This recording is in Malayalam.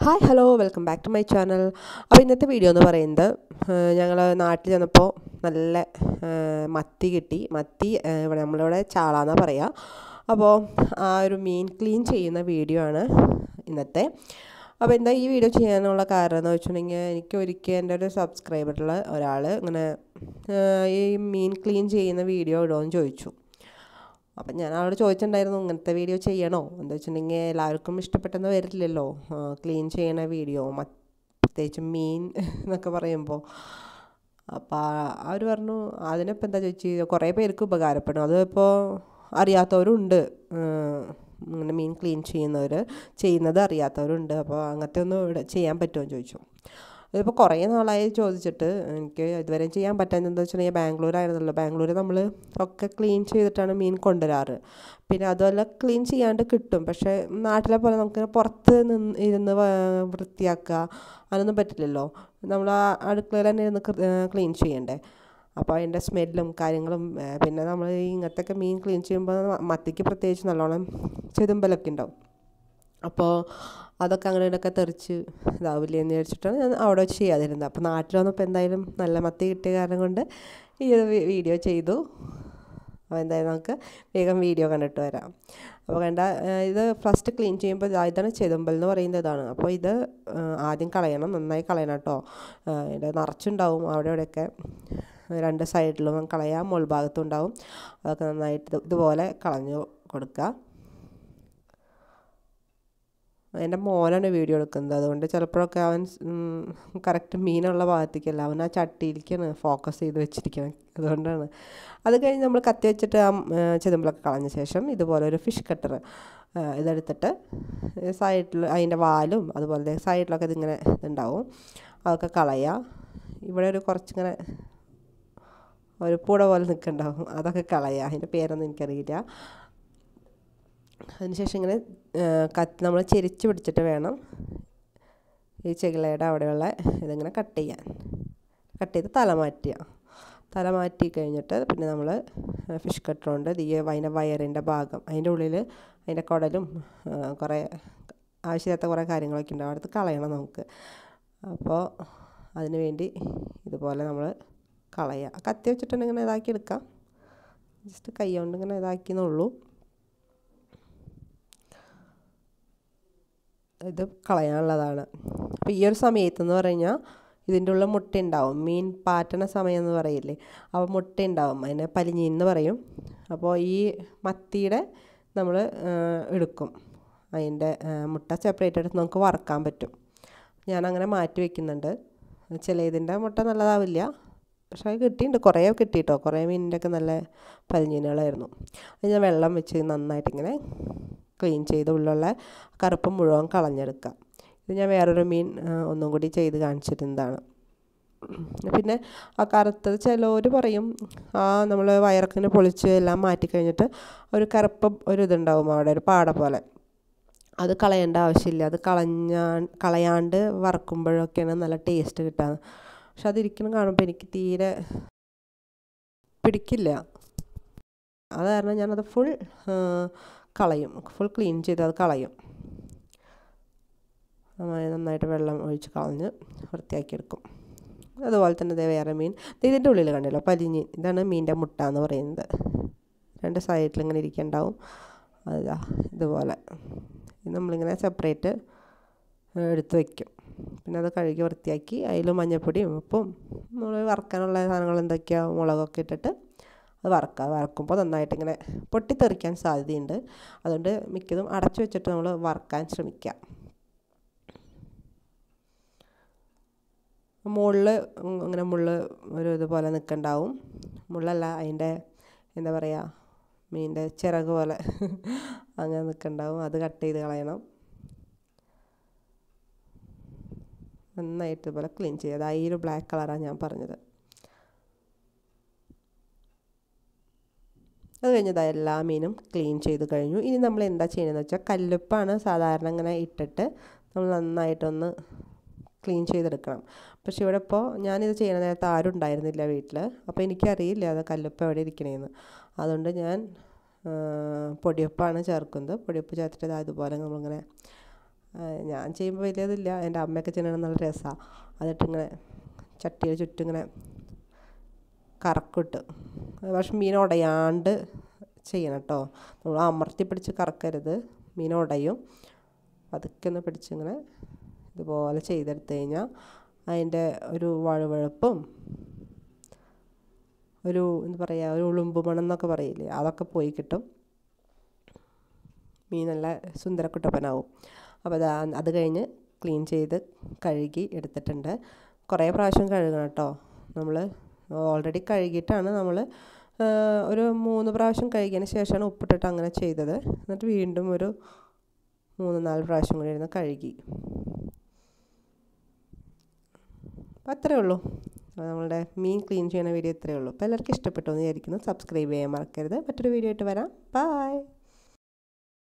hi hello welcome back to my channel അപ്പോൾ ഇന്നത്തെ വീഡിയോ എന്ന് പറയുന്നത് ഞങ്ങൾ നാട്ടിൽ ചെന്നപ്പോൾ നല്ല ആ, മത്തി കിട്ടി മത്തി ആ, ഇവിടെ നമ്മളിവിടെ ചാളാന്നാണ് പറയുക അപ്പോൾ ആ ഒരു മീൻ ക്ലീൻ ചെയ്യുന്ന വീഡിയോ ആണ് ഇന്നത്തെ അപ്പോൾ എന്താ ഈ വീഡിയോ ചെയ്യാനുള്ള കാരണം എന്ന് വെച്ചിട്ടുണ്ടെങ്കിൽ എനിക്ക് ഒരിക്കൽ എൻ്റെ ഒരു സബ്സ്ക്രൈബറിൽ ഒരാൾ ഇങ്ങനെ ആ, ഈ മീൻ ക്ലീൻ ചെയ്യുന്ന വീഡിയോ ഇടുമോ ചോദിച്ചു അപ്പം ഞാൻ അവളോട് ചോദിച്ചിട്ടുണ്ടായിരുന്നു ഇങ്ങനത്തെ വീഡിയോ ചെയ്യണോ എന്താ വെച്ചിട്ടുണ്ടെങ്കിൽ എല്ലാവർക്കും ഇഷ്ടപ്പെട്ടെന്ന് വരില്ലല്ലോ ക്ലീൻ ചെയ്യണ വീഡിയോ മ പ്രത്യേകിച്ച് മീൻ എന്നൊക്കെ പറയുമ്പോൾ അപ്പോൾ അവർ പറഞ്ഞു അതിനിപ്പോൾ എന്താ ചോദിച്ചു കുറേ പേർക്ക് ഉപകാരപ്പെടും അതിപ്പോൾ അറിയാത്തവരുണ്ട് ഇങ്ങനെ മീൻ ക്ലീൻ ചെയ്യുന്നവർ ചെയ്യുന്നത് അറിയാത്തവരുണ്ട് അപ്പോൾ അങ്ങനത്തെ ഒന്ന് ഇവിടെ ചെയ്യാൻ പറ്റുമോ എന്ന് ചോദിച്ചു ഇതിപ്പോൾ കുറേ നാളായി ചോദിച്ചിട്ട് എനിക്ക് ഇതുവരെ ചെയ്യാൻ പറ്റാഞ്ഞത് എന്താ വെച്ചിട്ടുണ്ടെങ്കിൽ ബാംഗ്ലൂരായിരുന്നല്ലോ ബാംഗ്ലൂർ നമ്മൾ ഒക്കെ ക്ലീൻ ചെയ്തിട്ടാണ് മീൻ കൊണ്ടുവരാറ് പിന്നെ അതുമല്ല ക്ലീൻ ചെയ്യാണ്ട് കിട്ടും പക്ഷേ നാട്ടിലെ പോലെ നമുക്ക് പുറത്ത് നിന്ന് ഇരുന്ന് വ- വൃത്തിയാക്കുക അതൊന്നും പറ്റില്ലല്ലോ നമ്മൾ ആ അടുക്കളയിൽ തന്നെ ഇരുന്ന് ക്ലീൻ ചെയ്യണ്ടേ അപ്പോൾ അതിൻ്റെ സ്മെല്ലും കാര്യങ്ങളും ഏ, പിന്നെ നമ്മൾ ഈ ഇങ്ങനത്തെ മീൻ ക്ലീൻ ചെയ്യുമ്പോൾ മത്തിക്ക് പ്രത്യേകിച്ച് നല്ലോണം ചെതുമ്പലൊക്കെ ഉണ്ടാവും അപ്പോൾ അതൊക്കെ അങ്ങനെ ഇടയ്ക്ക് തെറിച്ച് ഇതാവില്ലേ എന്ന് വിചാരിച്ചിട്ടാണ് ഞാൻ അവിടെ വെച്ച് ചെയ്യാതിരുന്നത് അപ്പോൾ നാട്ടിൽ വന്നപ്പോൾ എന്തായാലും നല്ല മത്തി കിട്ടിയ കാരണം കൊണ്ട് ഈ ഒരു വി- വീഡിയോ ചെയ്തു അപ്പോൾ എന്തായാലും നമുക്ക് വേഗം വീഡിയോ കണ്ടിട്ട് വരാം അപ്പോൾ കണ്ട ഏഹ് ഇത് ഫസ്റ്റ് ക്ലീൻ ചെയ്യുമ്പോൾ ഇതാ ഇതാണ് ചെതുമ്പൽ എന്ന് പറയുന്നത് ഇതാണ് അപ്പോൾ ഇത് ഏഹ് ആദ്യം കളയണം നന്നായി കളയണം കേട്ടോ ഏഹ് ഇത് നിറച്ചുണ്ടാവും അവിടെ ഇവിടെയൊക്കെ രണ്ട് സൈഡിലും കളയാം മുകൾ ഭാഗത്തും ഉണ്ടാവും അതൊക്കെ നന്നായിട്ട് ഇത് ഇതുപോലെ കളഞ്ഞു കൊടുക്കുക എൻ്റെ മോനാണ് വീഡിയോ എടുക്കുന്നത് അതുകൊണ്ട് ചിലപ്പോഴൊക്കെ അവൻ കറക്റ്റ് മീനുള്ള ഭാഗത്തേക്കല്ല അവൻ ആ ചട്ടിയിലേക്കാണ് ഫോക്കസ് ചെയ്ത് വെച്ചിരിക്കുന്നത് അതുകൊണ്ടാണ് അത് കഴിഞ്ഞ് നമ്മൾ കത്തി വെച്ചിട്ട് ആ ചെതുമ്പലൊക്കെ കളഞ്ഞ ശേഷം ഇതുപോലെ ഒരു ഫിഷ് കട്ടർ ഇതെടുത്തിട്ട് സൈഡിൽ അതിൻ്റെ വാലും അതുപോലെ സൈഡിലൊക്കെ ഇതിങ്ങനെ ഇതുണ്ടാവും അതൊക്കെ കളയുക ഇവിടെ ഒരു കുറച്ചിങ്ങനെ ഒരു പൂട പോലെ നിൽക്കുന്നുണ്ടാവും അതൊക്കെ കളയുക അതിൻ്റെ പേരൊന്നും എനിക്കറിയില്ല അതിനുശേഷം ഇങ്ങനെ കത്തി നമ്മൾ ചെരിച്ച് പിടിച്ചിട്ട് വേണം ഈ ചെകിളയുടെ അവിടെയുള്ള ഇതിങ്ങനെ കട്ട് ചെയ്യാൻ കട്ട് ചെയ്ത് തല മാറ്റുക തല മാറ്റി കഴിഞ്ഞിട്ട് പിന്നെ നമ്മൾ ഫിഷ് കട്ടറുണ്ട് ഈ അതിൻ്റെ വയറിൻ്റെ ഭാഗം അതിൻ്റെ ഉള്ളിൽ അതിൻ്റെ കുടലും ആ, കുറേ ആവശ്യമില്ലാത്ത കുറേ കാര്യങ്ങളൊക്കെ ഉണ്ടാവും അടുത്ത് കളയണം നമുക്ക് അപ്പോൾ അതിന് വേണ്ടി ഇതുപോലെ നമ്മൾ കളയുക കത്തി വെച്ചിട്ടുണ്ടെങ്കിൽ ഇങ്ങനെ ഇതാക്കി എടുക്കാം ജസ്റ്റ് കൈ കൊണ്ട് ഇങ്ങനെ ഇതാക്കിയെന്നുള്ളൂ ഇത് കളയാനുള്ളതാണ് അപ്പോൾ ഈ ഒരു സമയത്ത് എന്ന് പറഞ്ഞാൽ ഇതിൻ്റെ ഉള്ളിൽ മുട്ട ഉണ്ടാവും മീൻ പാറ്റണ സമയം എന്ന് പറയില്ലേ അപ്പോൾ മുട്ട ഉണ്ടാവും അതിനെ പലിഞ്ഞീൻ എന്ന് പറയും അപ്പോൾ ഈ മത്തിയുടെ നമ്മൾ എടുക്കും അതിൻ്റെ മുട്ട സെപ്പറേറ്റ് എടുത്ത് നമുക്ക് വറക്കാൻ പറ്റും ഞാനങ്ങനെ മാറ്റി വയ്ക്കുന്നുണ്ട് ചില ഇതിൻ്റെ മുട്ട നല്ലതാവില്ല പക്ഷേ അത് കിട്ടിയിട്ടുണ്ട് കുറേ കിട്ടിയിട്ടോ കുറേ മീനിൻ്റെ ഒക്കെ നല്ല പലിഞ്ഞീനുകളായിരുന്നു അത് ഞാൻ വെള്ളം വെച്ച് നന്നായിട്ട് ഇങ്ങനെ ക്ലീൻ ചെയ്ത് ഉള്ളിലുള്ള കറുപ്പ് മുഴുവൻ കളഞ്ഞെടുക്കുക ഇത് ഞാൻ വേറൊരു മീൻ ആ, ഒന്നും കൂടി ചെയ്ത് കാണിച്ചിരുന്നതാണ് പിന്നെ ആ കറുത്തത് ചിലവർ പറയും ആ നമ്മൾ വയറക്കിനെ പൊളിച്ച് എല്ലാം മാറ്റി കഴിഞ്ഞിട്ട് ഒരു കറുപ്പ് ഒരു ഇതുണ്ടാവും അവിടെ ഒരു പാട പോലെ അത് കളയേണ്ട ആവശ്യമില്ല അത് കളഞ്ഞാ കളയാണ്ട് വറക്കുമ്പോഴൊക്കെയാണ് നല്ല ടേസ്റ്റ് കിട്ടുക പക്ഷെ അതിരിക്കണം കാണുമ്പോൾ എനിക്ക് തീരെ പിടിക്കില്ല അത് കാരണം ഞാനത് ഫുൾ കളയും ഫുൾ ക്ലീൻ ചെയ്ത് അത് കളയും നന്നായി നന്നായിട്ട് വെള്ളം ഒഴിച്ച് കളഞ്ഞ് വൃത്തിയാക്കിയെടുക്കും അതുപോലെ തന്നെ ദേ വേറെ മീൻ ദേ ഇതിൻ്റെ ഉള്ളിൽ കണ്ടല്ലോ പലിഞ്ഞ് ഇതാണ് മീനിൻ്റെ മുട്ട എന്ന് പറയുന്നത് രണ്ട് സൈഡിൽ ഇങ്ങനെ ഇരിക്കുന്നുണ്ടാവും അതാ ഇതുപോലെ ഇത് നമ്മളിങ്ങനെ സെപ്പറേറ്റ് എടുത്ത് വയ്ക്കും പിന്നെ അത് കഴുകി വൃത്തിയാക്കി അതിൽ മഞ്ഞൾപ്പൊടിയും ഉപ്പും നമ്മൾ വറക്കാനുള്ള സാധനങ്ങൾ എന്തൊക്കെയാണ് മുളകൊക്കെ ഇട്ടിട്ട് അത് വറക്കുക വറക്കുമ്പോൾ നന്നായിട്ട് ഇങ്ങനെ പൊട്ടിത്തെറിക്കാൻ സാധ്യതയുണ്ട് അതുകൊണ്ട് മിക്കതും അടച്ചു വെച്ചിട്ട് നമ്മൾ വറക്കാൻ ശ്രമിക്കുക മുകളിൽ ഇങ്ങനെ മുള്ള് ഒരു ഇതുപോലെ നിൽക്കണ്ടാവും മുള്ളല്ല അതിൻ്റെ എന്താ പറയുക മീനിൻ്റെ ചിറക് പോലെ അങ്ങനെ നിൽക്കണ്ടാവും അത് കട്ട് ചെയ്ത് കളയണം നന്നായിട്ട് ഇതുപോലെ ക്ലീൻ ചെയ്യുക അത് ഈ ഒരു ബ്ലാക്ക് കളറാണ് ഞാൻ പറഞ്ഞത് അത് കഴിഞ്ഞത് എല്ലാ മീനും ക്ലീൻ ചെയ്ത് കഴിഞ്ഞു ഇനി നമ്മൾ എന്താ ചെയ്യുന്നതെന്ന് വെച്ചാൽ കല്ലുപ്പാണ് സാധാരണ ഇങ്ങനെ ഇട്ടിട്ട് നമ്മൾ നന്നായിട്ടൊന്ന് ക്ലീൻ ചെയ്തെടുക്കണം പക്ഷെ ഇവിടെ ഇപ്പോൾ ഞാനിത് ചെയ്യുന്ന നേരത്ത് ആരും ഉണ്ടായിരുന്നില്ല വീട്ടിൽ അപ്പോൾ എനിക്കറിയില്ല അത് കല്ലുപ്പ് എവിടെ ഇരിക്കണേന്ന് അതുകൊണ്ട് ഞാൻ ആ, പൊടിയുപ്പാണ് ചേർക്കുന്നത് പൊടിയുപ്പ് ചേർത്തിട്ട് ഇതാ ഇതുപോലെ നമ്മളിങ്ങനെ ഞാൻ ചെയ്യുമ്പോൾ വലിയതില്ല എൻ്റെ അമ്മയൊക്കെ ചെയ്യണത് നല്ല രസമാണ് അതിട്ടിങ്ങനെ ചട്ടിയുടെ ചുറ്റും ഇങ്ങനെ കറക്കിട്ട് പക്ഷെ മീൻ ഉടയാണ്ട് ചെയ്യണം കേട്ടോ നമ്മൾ അമർത്തി പിടിച്ച് കറക്കരുത് മീൻ ഉടയും പതുക്കെ ഒന്ന് പിടിച്ചിങ്ങനെ ഇതുപോലെ ചെയ്തെടുത്ത് കഴിഞ്ഞാൽ അതിൻ്റെ ഒരു വഴുവഴുപ്പും ഒരു എന്താ പറയുക ഒരു ഉളുമ്പ് മണം എന്നൊക്കെ പറയില്ലേ അതൊക്കെ പോയി കിട്ടും മീൻ നല്ല സുന്ദരക്കുട്ടപ്പനാവും അപ്പോൾ അത് അത് കഴിഞ്ഞ് ക്ലീൻ ചെയ്ത് കഴുകി എടുത്തിട്ടുണ്ട് കുറേ പ്രാവശ്യം കഴുകണം കേട്ടോ നമ്മൾ ഓൾറെഡി കഴുകിയിട്ടാണ് നമ്മൾ ഒരു മൂന്ന് പ്രാവശ്യം കഴുകിയതിന് ശേഷമാണ് ഉപ്പിട്ടിട്ട് അങ്ങനെ ചെയ്തത് എന്നിട്ട് വീണ്ടും ഒരു മൂന്ന് നാല് പ്രാവശ്യം കൂടി ഇരുന്ന് കഴുകി അപ്പം അത്രയേ ഉള്ളൂ നമ്മളുടെ മീൻ ക്ലീൻ ചെയ്യുന്ന വീഡിയോ ഇത്രയേ ഉള്ളൂ അപ്പോൾ എല്ലാവർക്കും ഇഷ്ടപ്പെട്ടു എന്ന് വിചാരിക്കുന്നു സബ്സ്ക്രൈബ് ചെയ്യാൻ മറക്കരുത് മറ്റൊരു വീഡിയോ ആയിട്ട് വരാം ബൈ